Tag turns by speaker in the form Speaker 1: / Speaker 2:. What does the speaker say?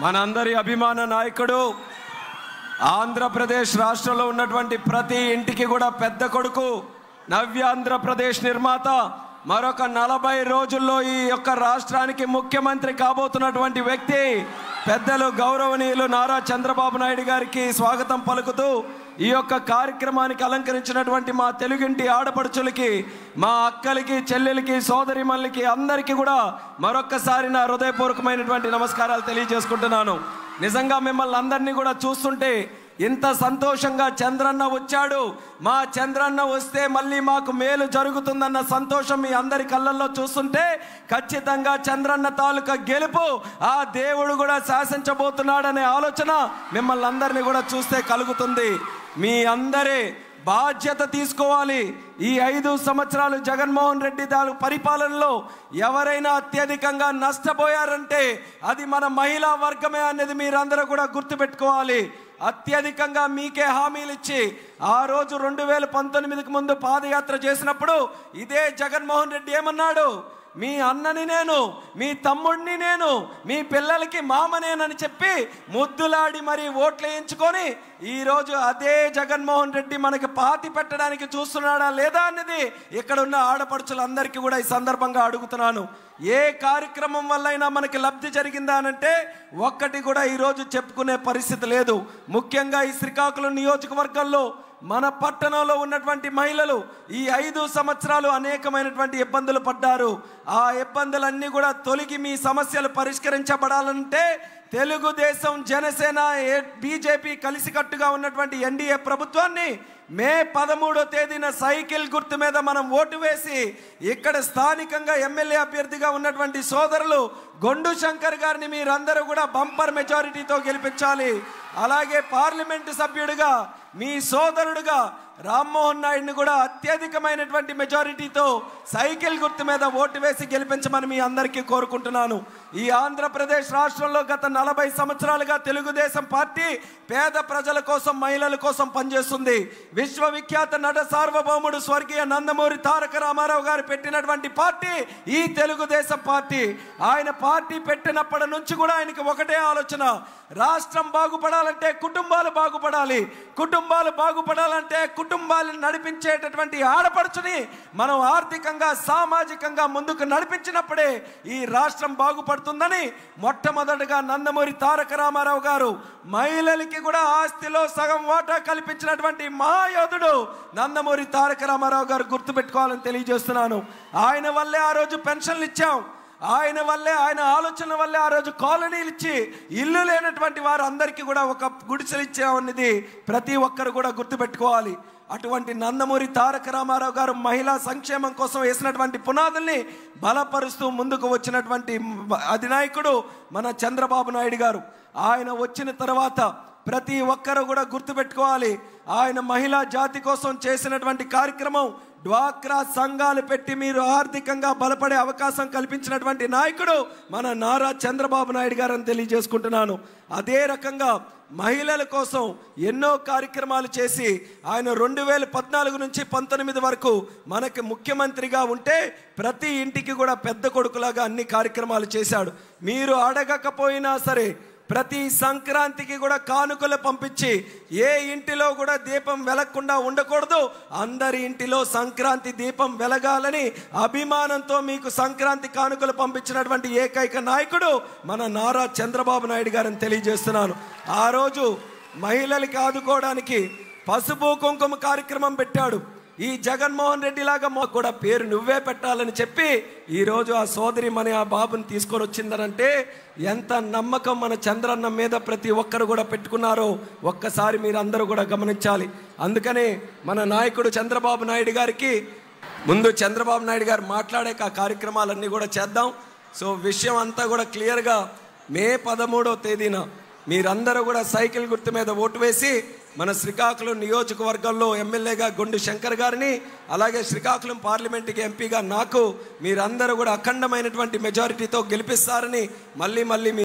Speaker 1: మనందరి అభిమాన నాయకుడు ఆంధ్రప్రదేశ్ రాష్ట్రంలో ఉన్నటువంటి ప్రతి ఇంటికి కూడా పెద్ద కొడుకు నవ్యాంధ్రప్రదేశ్ నిర్మాత మరొక నలభై రోజుల్లో ఈ యొక్క రాష్ట్రానికి ముఖ్యమంత్రి కాబోతున్నటువంటి వ్యక్తి పెద్దలు గౌరవనీయులు నారా చంద్రబాబు నాయుడు గారికి స్వాగతం పలుకుతూ ఈ యొక్క కార్యక్రమానికి అలంకరించినటువంటి మా తెలుగింటి ఆడపడుచులకి మా అక్కలకి చెల్లెలకి సోదరిమల్లికి అందరికీ కూడా మరొక్కసారి నా హృదయపూర్వకమైనటువంటి నమస్కారాలు తెలియజేసుకుంటున్నాను నిజంగా మిమ్మల్ని అందరినీ కూడా చూస్తుంటే ఇంత సంతోషంగా చంద్రన్న వచ్చాడు మా చంద్రన్న వస్తే మళ్ళీ మాకు మేలు జరుగుతుందన్న సంతోషం మీ అందరి కళ్ళల్లో చూస్తుంటే ఖచ్చితంగా చంద్రన్న తాలూకా గెలుపు ఆ దేవుడు కూడా శాసించబోతున్నాడనే ఆలోచన మిమ్మల్ని అందరినీ కూడా చూస్తే కలుగుతుంది మీ అందరి బాధ్యత తీసుకోవాలి ఈ ఐదు సంవత్సరాలు జగన్మోహన్ రెడ్డి దాని పరిపాలనలో ఎవరైనా అత్యధికంగా నష్టపోయారంటే అది మన మహిళా వర్గమే అనేది మీరందరూ కూడా గుర్తుపెట్టుకోవాలి అత్యధికంగా మీకే హామీలు ఇచ్చి ఆ రోజు రెండు వేల పంతొమ్మిదికి ముందు పాదయాత్ర చేసినప్పుడు ఇదే జగన్మోహన్ రెడ్డి ఏమన్నాడు మీ అన్నని నేను మీ తమ్ముడిని నేను మీ పిల్లలకి మామనేనని చెప్పి ముద్దులాడి మరి ఓట్లు వేయించుకొని ఈరోజు అదే జగన్మోహన్ రెడ్డి మనకి పాతి పెట్టడానికి చూస్తున్నాడా లేదా అనేది ఇక్కడ ఉన్న ఆడపడుచులందరికీ కూడా ఈ సందర్భంగా అడుగుతున్నాను ఏ కార్యక్రమం వల్లైనా మనకి లబ్ధి జరిగిందా అనంటే ఒక్కటి కూడా ఈరోజు చెప్పుకునే పరిస్థితి లేదు ముఖ్యంగా ఈ శ్రీకాకుళం నియోజకవర్గంలో మన పట్టణంలో ఉన్నటువంటి మహిళలు ఈ ఐదు సంవత్సరాలు అనేకమైనటువంటి ఇబ్బందులు పడ్డారు ఆ ఇబ్బందులన్నీ కూడా తొలగి మీ సమస్యలు పరిష్కరించబడాలంటే తెలుగుదేశం జనసేన బీజేపీ కలిసికట్టుగా ఉన్నటువంటి ఎన్డీఏ ప్రభుత్వాన్ని మే పదమూడో తేదీన సైకిల్ గుర్తు మీద మనం ఓటు వేసి ఇక్కడ స్థానికంగా ఎమ్మెల్యే అభ్యర్థిగా ఉన్నటువంటి సోదరులు గొండు శంకర్ గారిని మీరందరూ కూడా బంపర్ మెజారిటీతో గెలిపించాలి అలాగే పార్లమెంటు సభ్యుడిగా మీ సోదరుడుగా రామ్మోహన్ నాయుడిని కూడా అత్యధికమైనటువంటి మెజారిటీతో సైకిల్ గుర్తు మీద ఓటు వేసి గెలిపించమని మీ అందరికీ కోరుకుంటున్నాను ఈ ఆంధ్రప్రదేశ్ రాష్ట్రంలో గత నలభై సంవత్సరాలుగా తెలుగుదేశం పార్టీ పేద ప్రజల కోసం మహిళల కోసం పనిచేస్తుంది విశ్వవిఖ్యాత నట సార్వభౌముడు స్వర్గీయ నందమూరి తారక రామారావు గారు పెట్టినటువంటి పార్టీ ఈ తెలుగుదేశం పార్టీ ఆయన పార్టీ పెట్టినప్పటి నుంచి కూడా ఆయనకి ఒకటే ఆలోచన రాష్ట్రం బాగుపడాలంటే కుటుంబాలు బాగుపడాలి కుటుంబాలు బాగుపడాలంటే కుటుంబాలను నడిపించేటటువంటి ఆడపడుచుని మనం ఆర్థికంగా సామాజికంగా ముందుకు నడిపించినప్పుడే ఈ రాష్ట్రం బాగుపడుతుందని మొట్టమొదటిగా నందమూరి తారక రామారావు గారు మహిళలకి కూడా ఆస్తిలో సగం వాటా కల్పించినటువంటి మహాయోధుడు నందమూరి తారక రామారావు గారు గుర్తుపెట్టుకోవాలని తెలియజేస్తున్నాను ఆయన వల్లే ఆ రోజు పెన్షన్లు ఇచ్చాం ఆయన వల్లే ఆయన ఆలోచన వల్లే ఆ రోజు కాలనీలు ఇచ్చి ఇల్లు లేనటువంటి వారు అందరికీ కూడా ఒక గుడిసెలు ఇచ్చామన్నది ప్రతి ఒక్కరు కూడా గుర్తుపెట్టుకోవాలి అటువంటి నందమూరి తారక రామారావు గారు మహిళా సంక్షేమం కోసం వేసినటువంటి పునాదుల్ని బలపరుస్తూ ముందుకు వచ్చినటువంటి అధినాయకుడు మన చంద్రబాబు నాయుడు గారు ఆయన వచ్చిన తర్వాత ప్రతి ఒక్కరు కూడా గుర్తుపెట్టుకోవాలి ఆయన మహిళా జాతి కోసం చేసినటువంటి కార్యక్రమం డ్వాక్రా సంఘాలు పెట్టి మీరు ఆర్థికంగా బలపడే అవకాశం కల్పించినటువంటి నాయకుడు మన నారా చంద్రబాబు నాయుడు గారు అని తెలియజేసుకుంటున్నాను అదే రకంగా మహిళల కోసం ఎన్నో కార్యక్రమాలు చేసి ఆయన రెండు వేల పద్నాలుగు నుంచి పంతొమ్మిది వరకు మనకి ముఖ్యమంత్రిగా ఉంటే ప్రతి ఇంటికి కూడా పెద్ద కొడుకులాగా అన్ని కార్యక్రమాలు చేశాడు మీరు అడగకపోయినా సరే ప్రతి సంక్రాంతికి కూడా కానుకలు పంపించి ఏ ఇంటిలో కూడా దీపం వెలగకుండా ఉండకూడదు అందరి ఇంటిలో సంక్రాంతి దీపం వెలగాలని అభిమానంతో మీకు సంక్రాంతి కానుకలు పంపించినటువంటి ఏకైక నాయకుడు మన నారా చంద్రబాబు నాయుడు గారని తెలియజేస్తున్నాను ఆ రోజు మహిళలకి ఆదుకోవడానికి పసుపు కుంకుమ కార్యక్రమం పెట్టాడు ఈ జగన్మోహన్ రెడ్డి లాగా కూడా పేరు నువ్వే పెట్టాలని చెప్పి ఈరోజు ఆ సోదరి మన ఆ బాబుని తీసుకొని వచ్చిందనంటే ఎంత నమ్మకం మన చంద్రన్న మీద ప్రతి ఒక్కరు కూడా పెట్టుకున్నారో ఒక్కసారి మీరు అందరూ కూడా గమనించాలి అందుకనే మన నాయకుడు చంద్రబాబు నాయుడు గారికి ముందు చంద్రబాబు నాయుడు గారు మాట్లాడే ఆ కార్యక్రమాలన్నీ కూడా చేద్దాం సో విషయం అంతా కూడా క్లియర్గా మే పదమూడవ తేదీన మీరందరూ కూడా సైకిల్ గుర్తు మీద ఓటు వేసి మన శ్రీకాకుళం నియోజకవర్గంలో ఎమ్మెల్యేగా గొండు శంకర్ గారిని అలాగే శ్రీకాకుళం పార్లమెంట్కి ఎంపీగా నాకు మీరందరూ కూడా అఖండమైనటువంటి మెజారిటీతో గెలిపిస్తారని మళ్ళీ మళ్ళీ మీ